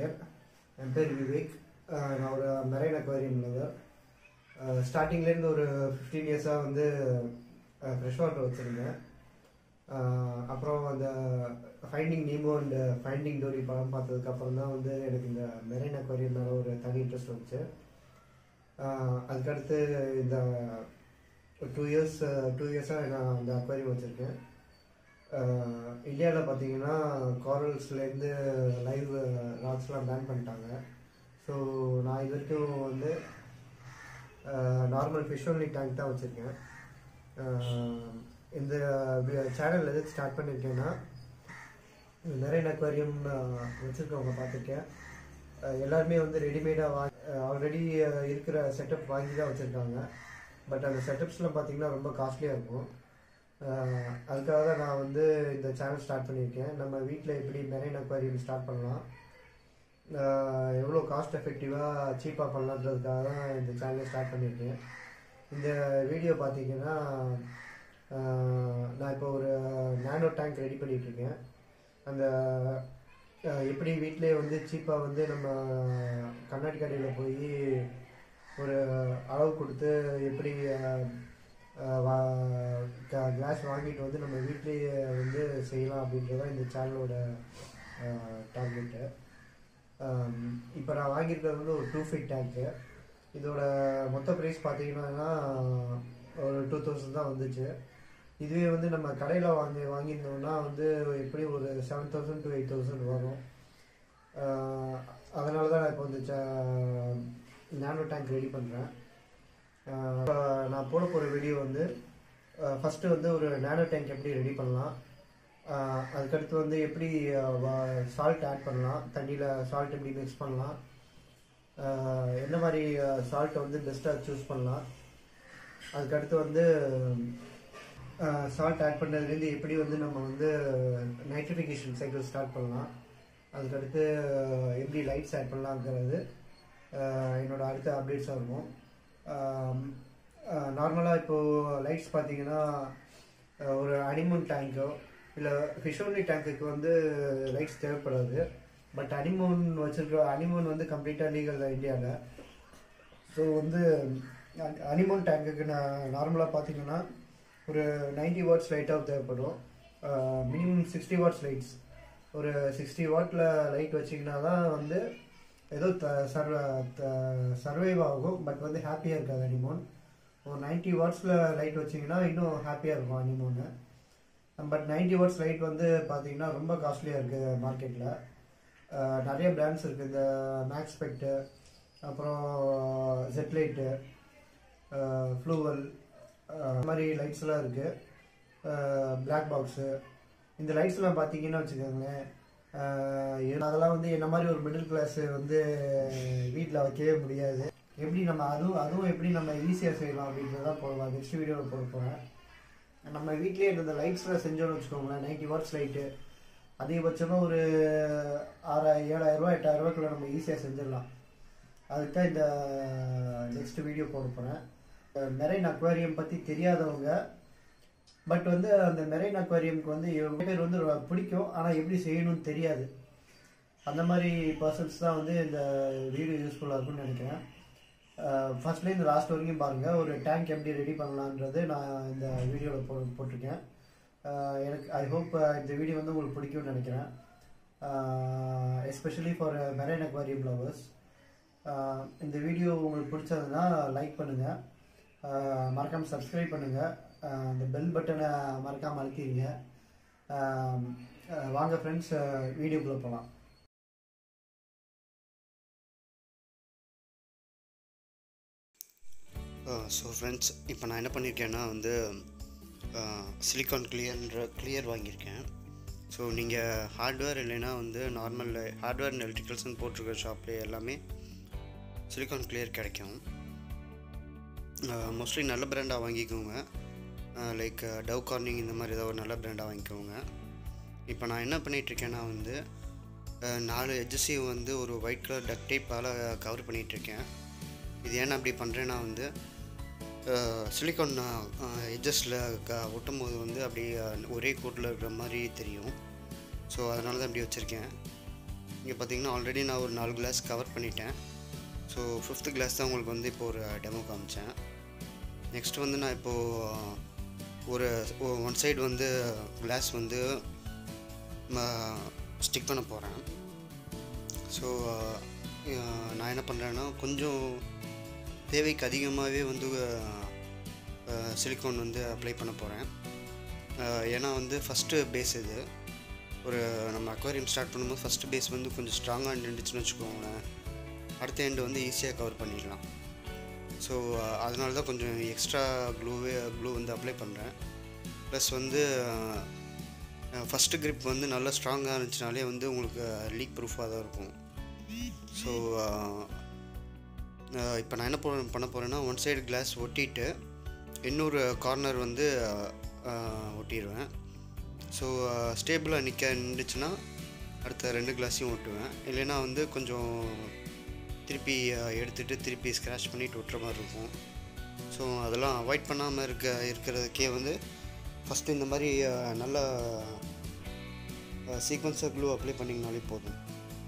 here என் பேர் விவேக் அஹ் நான் ஒரு மெரைன் அக்வாரியம் லவர் ஸ்டார்டிங்லேருந்து ஒரு ஃபிஃப்டீன் இயர்ஸாக வந்து ஃப்ரெஷ் வாட்டர் வச்சுருந்தேன் அப்புறம் அந்த finding Nemo and finding Dory படம் பார்த்ததுக்கப்புறம் தான் வந்து எனக்கு இந்த மெரைன் அக்வாரியம் மேலே ஒரு தனி இன்ட்ரெஸ்ட் வந்துச்சு அஹ் அதுக்கடுத்து இந்த டூ இயர்ஸ் டூ இயர்ஸாக நான் அந்த அக்வாரியம் வச்சுருக்கேன் இந்தியாவில் பார்த்தீங்கன்னா காரல்ஸ்லேருந்து லைவ் ராக்ஸ்லாம் பேன் பண்ணிட்டாங்க ஸோ நான் இது வரைக்கும் வந்து நார்மல் ஃபிஷ் ஒன்லி டேங்க் தான் வச்சுருக்கேன் இந்த சேனல் எதுக்கு ஸ்டார்ட் பண்ணியிருக்கேன்னா நிறைய அக்வாரியம் வச்சுருக்கவங்க பார்த்துருக்கேன் அஹ் எல்லாருமே வந்து ரெடிமேடாக வா ஆல்ரெடி இருக்கிற செட்டப் வாங்கி தான் வச்சுருக்காங்க பட் அந்த செட்டப்ஸ்லாம் பார்த்தீங்கன்னா ரொம்ப காஸ்ட்லியாக இருக்கும் அஹ் அதுக்காக தான் நான் வந்து இந்த சேனல் ஸ்டார்ட் பண்ணியிருக்கேன் நம்ம வீட்டில் எப்படி மெரைன் அக்வாரியம் ஸ்டார்ட் பண்ணலாம் அஹ் எவ்வளோ காஸ்ட் எஃபெக்டிவாக சீப்பாக பண்ணலான்றதுக்காக தான் இந்த சேனலை ஸ்டார்ட் பண்ணியிருக்கேன் இந்த வீடியோ பார்த்தீங்கன்னா அஹ் நான் இப்போ ஒரு நேனோ டேங்க் ரெடி பண்ணிட்டு இருக்கேன் அந்த அஹ் எப்படி வீட்டிலே வந்து சீப்பாக வந்து நம்ம கண்ணாடி கடையில் போய் ஒரு அளவு கொடுத்து எப்படி கிளாஸ் வாங்கிட்டு வந்து நம்ம வீட்லேயே வந்து செய்யலாம் அப்படின்றது தான் இந்த சேனலோட டார்கெட்டு இப்போ நான் வாங்கியிருக்கிறது வந்து ஒரு டூ ஃபீட் டேங்க்கு இதோட மொத்த ப்ரைஸ் பார்த்தீங்கன்னா ஒரு டூ தௌசண்ட் தான் வந்துச்சு இதுவே வந்து நம்ம கடையில் வாங்கி வாங்கியிருந்தோம்னா வந்து எப்படி ஒரு seven thousand to eight thousand வரும் அதனால தான் நான் இப்போ வந்து நேனோ டேங்க் ரெடி பண்ணுறேன் இப்போ நான் போட போகிற வீடியோ வந்து ஃபஸ்ட்டு வந்து ஒரு நேனோ டேங்க் எப்படி ரெடி பண்ணலாம் அஹ் அதுக்கடுத்து வந்து எப்படி சால்ட் ஆட் பண்ணலாம் தண்ணியில் சால்ட் எப்படி மிக்ஸ் பண்ணலாம் அஹ் எந்த மாதிரி சால்ட்டை வந்து பெஸ்ட்டாக சூஸ் பண்ணலாம் அதுக்கடுத்து வந்து சால்ட் ஆட் பண்ணுறதுலேருந்து எப்படி வந்து நம்ம வந்து நைட்ரிஃபிகேஷன் சைக்கிள் ஸ்டார்ட் பண்ணலாம் அதுக்கடுத்து எப்படி லைட்ஸ் ஆட் பண்ணலாங்கிறது அஹ் என்னோட அடுத்த அப்டேட்ஸாக இருக்கும் நார்மலாக இப்போது லைட்ஸ் பார்த்தீங்கன்னா அஹ் ஒரு அனிமோன் டேங்கோ இல்லை ஃபிஷ் ஒன்லி டேங்க்குக்கு வந்து லைட்ஸ் தேவைப்படாது பட் அனிமோன் வச்சுருக்க அனிமோன் வந்து கம்ப்ளீட்டாக லீகல் இந்தியாவில் ஸோ வந்து அனிமோன் டேங்குக்கு நான் நார்மலாக பார்த்தீங்கன்னா ஒரு நைன்டி வாட்ஸ் லைட்டாக தேவைப்படும் மினிமம் சிக்ஸ்டி வாட்ஸ் லைட்ஸ் ஒரு சிக்ஸ்டி வாட்டில் லைட் வச்சிங்கன்னா தான் வந்து ஏதோ த சர்வ சர்வைவ் ஆகும் பட் வந்து ஹாப்பியாக இருக்காது அனிமோன் ஒரு நைன்ட்டி வாட்ஸில் லைட் வச்சிங்கன்னா இன்னும் ஹாப்பியாக இருக்கும் அனிமோனு பட் நைன்ட்டி வாட்ஸ் லைட் வந்து பார்த்தீங்கன்னா ரொம்ப காஸ்ட்லியாக இருக்குது மார்க்கெட்டில் நிறைய பிராண்ட்ஸ் இருக்குது இந்த மேக்ஸ் பெக்ட்டு அப்புறம் ஜெட்லைட்டு ஃப்ளூவல் இந்த மாதிரி லைட்ஸ்லாம் இருக்குது பிளாக் பாக்ஸு இந்த லைட்ஸ்லாம் பார்த்தீங்கன்னா வச்சுக்கோங்களேன் அதெல்லாம் வந்து என்ன மாதிரி ஒரு மிடில் கிளாஸ் வந்து வீட்டில் வைக்கவே முடியாது எப்படி நம்ம அதுவும் அதுவும் எப்படி நம்ம ஈஸியாக செய்யலாம் அப்படின்றதான் போடுவோம் நெக்ஸ்ட் வீடியோவில் போட போகிறேன் நம்ம வீட்லேயே இந்த லைட்ஸில் செஞ்சோன்னு வச்சுக்கோங்களேன் நைன்ட்டி வாட்ஸ் லைட்டு அதிகபட்சமாக ஒரு ஆறாயிரம் ஏழாயிரரூவா எட்டாயிரரூவாக்குள்ள நம்ம ஈஸியாக செஞ்சிடலாம் அதுக்கு தான் இந்த நெக்ஸ்ட் வீடியோ போட போகிறேன் மெரைன் அக்வாரியம் பற்றி தெரியாதவங்க பட் வந்து அந்த மெரைன் அக்வாரியம்க்கு வந்து எவ்வளோ பேர் வந்து பிடிக்கும் ஆனால் எப்படி செய்யணும்னு தெரியாது அந்த மாதிரி பர்சன்ஸ் தான் வந்து இந்த வீடியோ யூஸ்ஃபுல்லாக இருக்கும்னு நினைக்கிறேன் ஃபர்ஸ்ட்லேருந்து லாஸ்ட் வரைக்கும் பாருங்கள் ஒரு டேங்க் எப்படி ரெடி பண்ணலான்றது நான் இந்த வீடியோவில் போ போட்டிருக்கேன் எனக்கு ஐ ஹோப் இந்த வீடியோ வந்து உங்களுக்கு பிடிக்கும்னு நினைக்கிறேன் especially for marine aquarium lovers இந்த வீடியோ உங்களுக்கு பிடிச்சதுன்னா லைக் பண்ணுங்கள் மறக்காமல் சப்ஸ்கிரைப் பண்ணுங்கள் அந்த பெல் பட்டனை மறக்காமல் அழுத்திடுங்க வாங்க ஃப்ரெண்ட்ஸ் வீடியோக்குள்ளே போகலாம் ஸோ ஃப்ரெண்ட்ஸ் இப்போ நான் என்ன பண்ணியிருக்கேன்னா வந்து சிலிக்கான் கிளியர்ன்ற கிளியர் வாங்கியிருக்கேன் ஸோ நீங்கள் ஹார்ட்வேர் இல்லைன்னா வந்து நார்மல் ஹார்ட்வேர் அண்ட் எலக்ட்ரிக்கல்ஸ்னு போட்டிருக்க ஷாப்லேயே எல்லாமே சிலிக்கான் கிளியர் கிடைக்கும் மோஸ்ட்லி நல்ல பிராண்டாக வாங்கிக்கோங்க லைக் டவ் கார்னிங் இந்த மாதிரி ஏதாவது ஒரு நல்ல பிராண்டாக வாங்கிக்கோங்க இப்போ நான் என்ன பண்ணிகிட்ருக்கேன்னா வந்து நாலு எட்ஜஸையும் வந்து ஒரு ஒயிட் கலர் டக் டேப்பால் கவர் பண்ணிகிட்ருக்கேன் இது ஏன் அப்படி பண்ணுறேன்னா வந்து சிலிக்கான் எட்ஜஸில் க ஒட்டும் போது வந்து அப்படியே ஒரே கோட்டில் இருக்கிற மாதிரி தெரியும் ஸோ அதனால தான் அப்படி வச்சுருக்கேன் இங்கே பார்த்தீங்கன்னா ஆல்ரெடி நான் ஒரு நாலு கிளாஸ் கவர் பண்ணிட்டேன் ஸோ ஃபிஃப்த்து கிளாஸ் தான் உங்களுக்கு வந்து இப்போ ஒரு டெமோ காமிச்சேன் நெக்ஸ்ட் வந்து நான் இப்போது ஒரு ஒன் சைடு வந்து கிளாஸ் வந்து ஸ்டிக் பண்ண போகிறேன் ஸோ நான் என்ன பண்ணுறேன்னா கொஞ்சம் தேவைக்கு அதிகமாகவே வந்து சிலிக்கான் வந்து அப்ளை பண்ண போகிறேன் ஏன்னா வந்து ஃபஸ்ட்டு பேஸ் இது ஒரு நம்ம அக்வாரியம் ஸ்டார்ட் பண்ணும்போது ஃபஸ்ட்டு பேஸ் வந்து கொஞ்சம் ஸ்ட்ராங்காக நின்றுச்சுன்னு வச்சுக்கோங்களேன் அடுத்த எண்டு வந்து ஈஸியாக கவர் பண்ணிடலாம் ஸோ அதனால தான் கொஞ்சம் எக்ஸ்ட்ரா க்ளூவே க்ளூ வந்து அப்ளை பண்ணுறேன் ப்ளஸ் வந்து ஃபஸ்ட்டு grip வந்து நல்லா ஸ்ட்ராங்காக இருந்துச்சுனாலே வந்து உங்களுக்கு லீக் ப்ரூஃபாக தான் இருக்கும் ஸோ இப்போ நான் என்ன போ- பண்ண போகிறேன்னா ஒன் சைடு கிளாஸ் ஒட்டிட்டு இன்னொரு கார்னர் வந்து அஹ், ஒட்டிடுவேன் ஸோ ஸ்டேபிளாக நிற்க நின்றுச்சுன்னா அடுத்த ரெண்டு கிளாஸையும் ஒட்டுவேன் இல்லைன்னா வந்து கொஞ்சம் திருப்பி அஹ், எடுத்துட்டு திருப்பி ஸ்க்ராட்ச் பண்ணிட்டு ஒட்டுற மாதிரி இருக்கும் ஸோ அதெல்லாம் அவாய்ட் பண்ணாமல் இருக்க இருக்கிறதுக்கே வந்து ஃபஸ்ட்டு இந்த மாதிரி அஹ், நல்ல சீக்வன்ஸாக க்ளூ அப்ளை பண்ணிங்கனாலே போதும்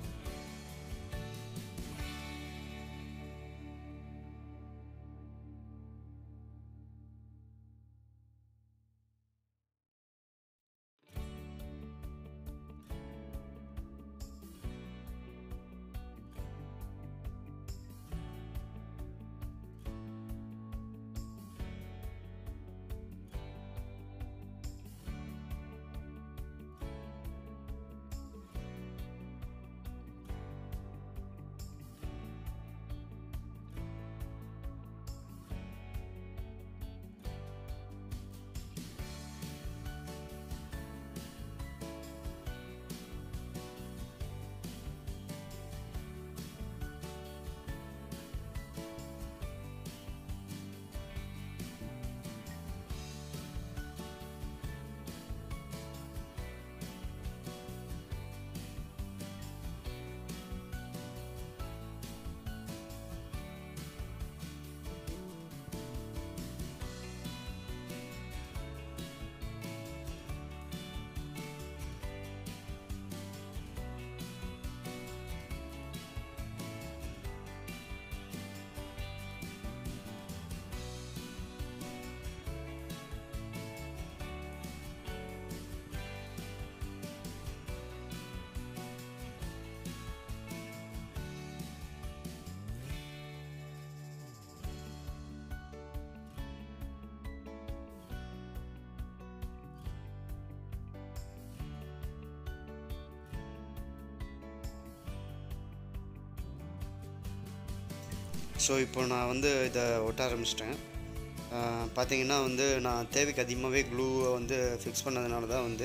ஸோ இப்போ நான் வந்து இதை ஒட்ட ஆரம்பிச்சிட்டேன் பார்த்தீங்கன்னா வந்து நான் தேவைக்கு அதிகமாகவே க்ளூவை வந்து ஃபிக்ஸ் பண்ணதுனால தான் வந்து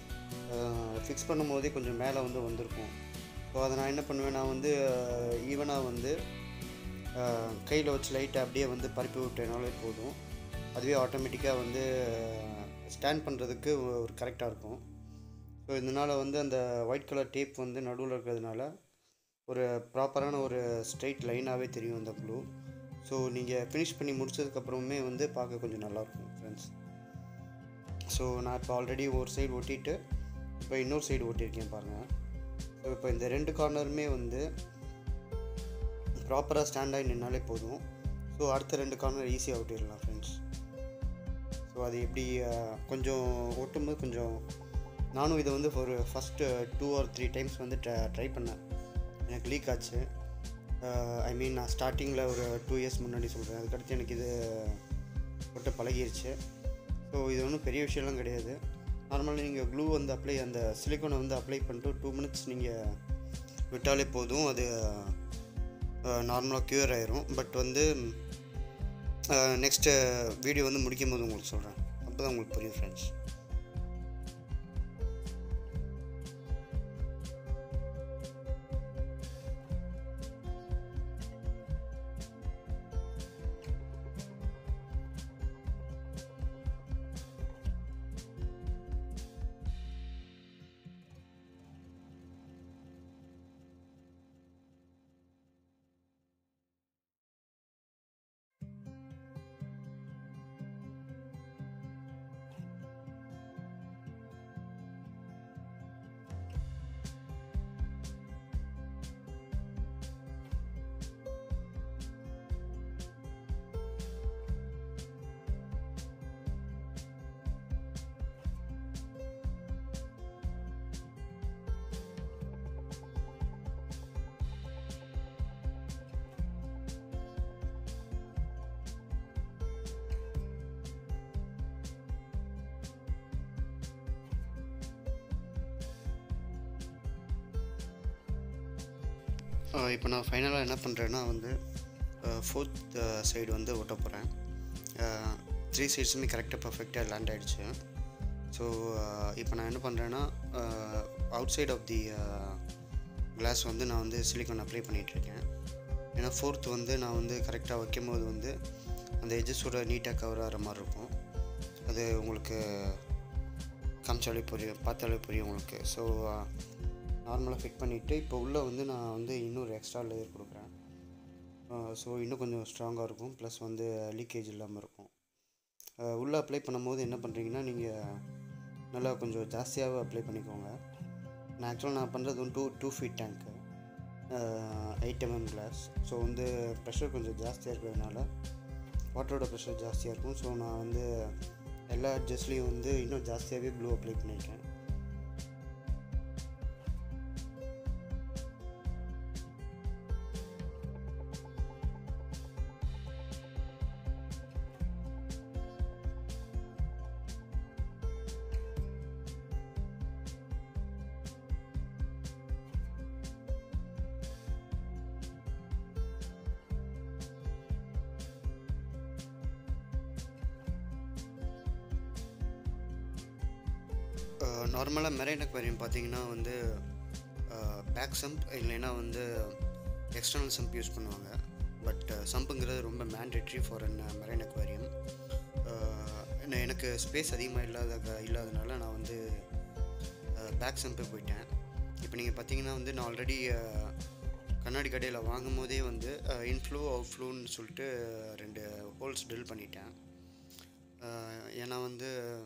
ஃபிக்ஸ் பண்ணும்போதே கொஞ்சம் மேலே வந்து வந்திருக்கும் ஸோ அதை நான் என்ன பண்ணுவேன் நான் வந்து ஈவனாக வந்து கையில் வச்சு லைட்டை அப்படியே வந்து பரப்பி விட்டேனாலே போதும் அதுவே ஆட்டோமேட்டிக்காக வந்து ஸ்டாண்ட் பண்ணுறதுக்கு ஒரு கரெக்டாக இருக்கும் ஸோ இதனால் வந்து அந்த ஒயிட் கலர் டேப் வந்து நடுவில் இருக்கிறதுனால ஒரு ப்ராப்பரான ஒரு ஸ்ட்ரெயிட் லைனாகவே தெரியும் அந்த ப்ளூ ஸோ நீங்கள் ஃபினிஷ் பண்ணி முடிச்சதுக்கப்புறமே வந்து பார்க்க கொஞ்சம் நல்லாயிருக்கும் ஃப்ரெண்ட்ஸ் ஸோ நான் இப்போ ஆல்ரெடி ஒரு சைடு ஒட்டிட்டு இப்போ இன்னொரு சைடு ஒட்டியிருக்கேன் பாருங்கள் ஸோ இப்போ இந்த ரெண்டு கார்னருமே வந்து ப்ராப்பராக ஸ்டாண்ட் ஆகி நின்னாலே போதும் ஸோ அடுத்த ரெண்டு கார்னர் ஈஸியாக ஒட்டிடலாம் ஃப்ரெண்ட்ஸ் ஸோ அது எப்படி அஹ், கொஞ்சம் ஒட்டும்போது கொஞ்சம் நானும் இதை வந்து ஒரு first two or three times வந்து ட்ரை பண்ணேன் எனக்கு லீக் ஆச்சு ஐ மீன் நான் ஸ்டார்டிங்கில் ஒரு டூ இயர்ஸ் முன்னாடி சொல்கிறேன் அதுக்கடுத்து எனக்கு இது போட்டு பழகிருச்சு ஸோ இது ஒன்றும் பெரிய விஷயம்லாம் கிடையாது நார்மலாக நீங்கள் க்ளூ வந்து அப்ளை அந்த சிலிக்கோனை வந்து அப்ளை பண்ணிட்டு டூ மினிட்ஸ் நீங்கள் விட்டாலே போதும் அது நார்மலாக க்யூர் ஆயிரும் பட் வந்து நெக்ஸ்ட்டு வீடியோ வந்து முடிக்கும் போது உங்களுக்கு சொல்கிறேன் அப்போ தான் உங்களுக்கு புரியும் ஃப்ரெண்ட்ஸ் இப்போ நான் ஃபைனலாக என்ன பண்ணுறேன்னா வந்து ஃபோர்த் சைடு வந்து ஒட்ட போகிறேன் த்ரீ சைட்ஸுமே கரெக்டாக பர்ஃபெக்டாக லேண்ட் ஆகிடுச்சு ஸோ இப்போ நான் என்ன பண்ணுறேன்னா outside of the glass வந்து நான் வந்து சிலிக்கான் அப்ளை பண்ணிகிட்ருக்கேன் ஏன்னா ஃபோர்த் வந்து நான் வந்து கரெக்டாக வைக்கும் போது வந்து அந்த எஜஸோட நீட்டாக கவர் ஆகிற மாதிரி இருக்கும் அது உங்களுக்கு காமிச்சாலே புரியும் பார்த்தாலே புரியும் உங்களுக்கு ஸோ நார்மலாக ஃபிட் பண்ணிவிட்டு இப்போ உள்ளே வந்து நான் வந்து இன்னொரு எக்ஸ்ட்ரா லேயர் கொடுக்குறேன் ஸோ இன்னும் கொஞ்சம் ஸ்ட்ராங்காக இருக்கும் ப்ளஸ் வந்து லீக்கேஜ் இல்லாமல் இருக்கும் உள்ளே அப்ளை பண்ணும்போது என்ன பண்ணுறீங்கன்னா நீங்கள் நல்லா கொஞ்சம் ஜாஸ்தியாகவே அப்ளை பண்ணிக்கோங்க நான் ஆக்சுவலாக நான் பண்ணுறது வந்து two two feet tank eight mm glass so வந்து ப்ரெஷர் கொஞ்சம் ஜாஸ்தியாக இருக்கிறதுனால வாட்டரோட ப்ரெஷர் ஜாஸ்தியாக இருக்கும் ஸோ நான் வந்து எல்லா அட்ஜஸ்ட்லேயும் வந்து இன்னும் ஜாஸ்தியாகவே ப்ளூ அப்ளை பண்ணியிருக்கேன் நார்மலாக மெரைன் அக்வேரியம் பார்த்தீங்கன்னா வந்து பேக் சம்ப் இல்லைன்னா வந்து எக்ஸ்டர்னல் சம்ப் யூஸ் பண்ணுவாங்க பட் சம்புங்கிறது ரொம்ப mandatory for an marine aquarium எனக்கு ஸ்பேஸ் அதிகமாக இல்லாத இல்லாதனால நான் வந்து பேக் சம்பே போயிட்டேன் இப்போ நீங்கள் பார்த்தீங்கன்னா வந்து நான் ஆல்ரெடி கண்ணாடி கடையில் வாங்கும் போதே வந்து இன்ஃப்ளோ அவுட் ஃப்ளோன்னு சொல்லிட்டு ரெண்டு ஹோல்ஸ் ட்ரில் பண்ணிட்டேன் ஏன்னா வந்து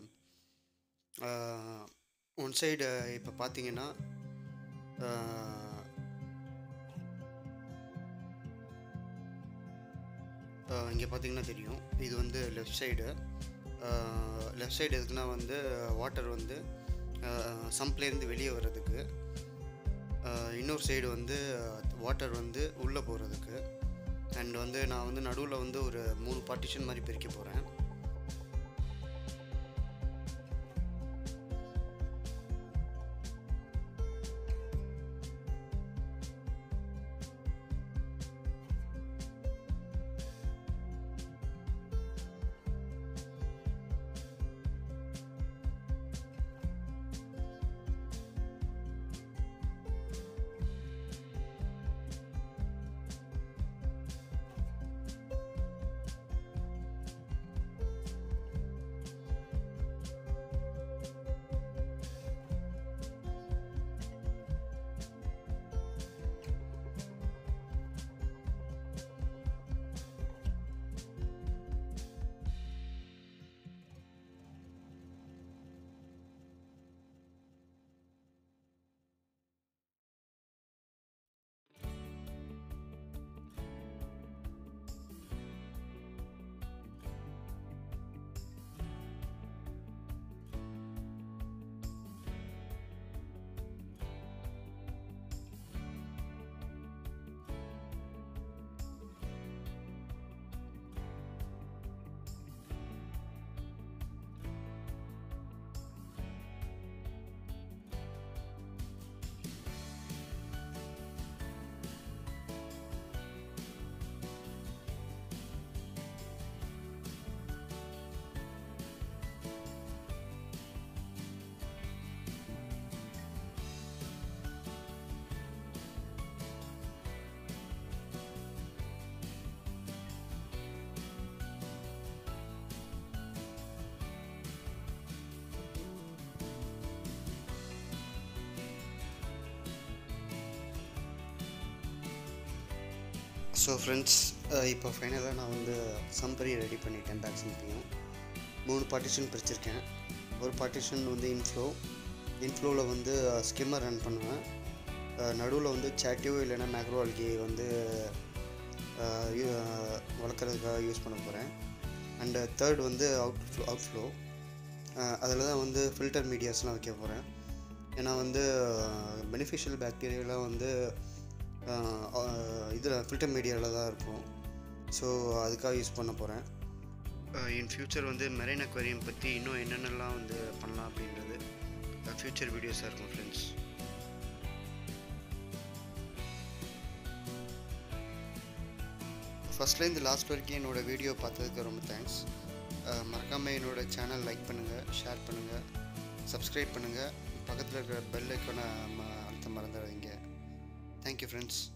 ஒன் சைடு இப்போ பார்த்தீங்கன்னா இங்கே பார்த்தீங்கன்னா தெரியும் இது வந்து லெஃப்ட் சைடு லெஃப்ட் சைடு எதுக்குன்னா வந்து வாட்டர் வந்து சம்ப்லேருந்து வெளியே வர்றதுக்கு இன்னொரு சைடு வந்து வாட்டர் வந்து உள்ளே போகிறதுக்கு அண்ட் வந்து நான் வந்து நடுவில் வந்து ஒரு மூணு பார்ட்டிஷன் மாதிரி பிரிக்க போகிறேன் ஸோ ஃப்ரெண்ட்ஸ் இப்போ ஃபைனலாக நான் வந்து சம்பரி ரெடி பண்ணிட்டேன் பேக் சம்பரியும் மூணு பார்ட்டிஷன் பிரிச்சிருக்கேன் ஒரு பார்ட்டிஷன் வந்து இன்ஃப்ளோ இன்ஃப்ளோவில் வந்து ஸ்கிம்மர் ரன் பண்ணுவேன் நடுவில் வந்து சேட்டியோ இல்லைன்னா மேக்ரோ அல்கி வந்து அஹ், யூ- அஹ், வளர்க்குறதுக்காக யூஸ் பண்ண போகிறேன் அண்டு தேர்ட் வந்து அவுட் ஃப்ளோ அவுட் ஃப்ளோ அதில் தான் வந்து ஃபில்டர் மீடியாஸ்லாம் வைக்க போகிறேன் ஏன்னா வந்து பெனிஃபிஷியல் பாக்டீரியாலாம் வந்து இதில் ஃபில்டர் மீடியாவில் தான் இருக்கும் ஸோ அதுக்காக யூஸ் பண்ண போகிறேன் இன் ஃப்யூச்சர் வந்து மெரைன் அக்வேரியம் பற்றி இன்னும் என்னென்னலாம் வந்து பண்ணலாம் அப்படின்றது ஃப்யூச்சர் வீடியோஸாக இருக்கும் ஃப்ரெண்ட்ஸ் ஃபஸ்ட்லேருந்து லாஸ்ட் வரைக்கும் என்னோடய வீடியோ பார்த்ததுக்கு ரொம்ப தேங்க்ஸ் மறக்காமல் என்னோடய சேனல் லைக் பண்ணுங்கள் ஷேர் பண்ணுங்கள் சப்ஸ்கிரைப் பண்ணுங்கள் பக்கத்தில் இருக்கிற பெல் ஐக்கானை அழுத்த மறந்துடாதீங்க தேங்க்யூ ஃப்ரெண்ட்ஸ்